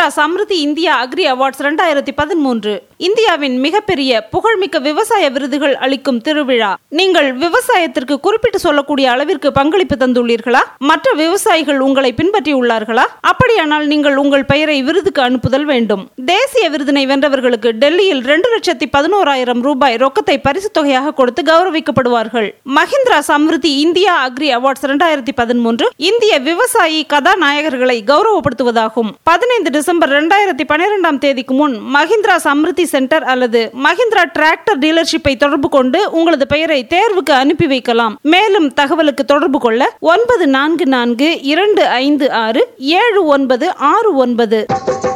Mahindra Samridhi India agri awards ரெண்டாயிரத்தி பதிமூன்று இந்தியாவின் மிகப்பெரிய புகழ்மிக்க விவசாய விருதுகள் அளிக்கும் திருவிழா நீங்கள் விவசாயத்திற்கு குறிப்பிட்டு சொல்லக்கூடிய அளவிற்கு பங்களிப்பு தந்துள்ளீர்களா மற்ற விவசாயிகள் உங்களை பின்பற்றியுள்ளார்களா அப்படியானால் நீங்கள் உங்கள் பெயரை விருதுக்கு அனுப்புதல் வேண்டும் தேசிய விருதினை வென்றவர்களுக்கு டெல்லியில் ரெண்டு லட்சத்தி பதினோராயிரம் ரூபாய் ரொக்கத்தை பரிசு தொகையாக கொடுத்து கௌரவிக்கப்படுவார்கள் Mahindra Samridhi India agri awards ரெண்டாயிரத்தி பதிமூன்று இந்திய விவசாயி கதாநாயகர்களை கௌரவப்படுத்துவதாகும் பதினைந்து டிசம்பர் ரெண்டாயிரத்தி பன்னிரெண்டாம் தேதிக்கு முன் மஹிந்திரா சம்ருதி சென்டர் அல்லது மஹிந்திரா டிராக்டர் டீலர்ஷிப்பை தொடர்பு கொண்டு உங்களது பெயரை தேர்வுக்கு அனுப்பி வைக்கலாம் மேலும் தகவலுக்கு தொடர்பு கொள்ள ஒன்பது நான்கு நான்கு இரண்டு ஐந்து ஆறு ஏழு ஒன்பது ஆறு ஒன்பது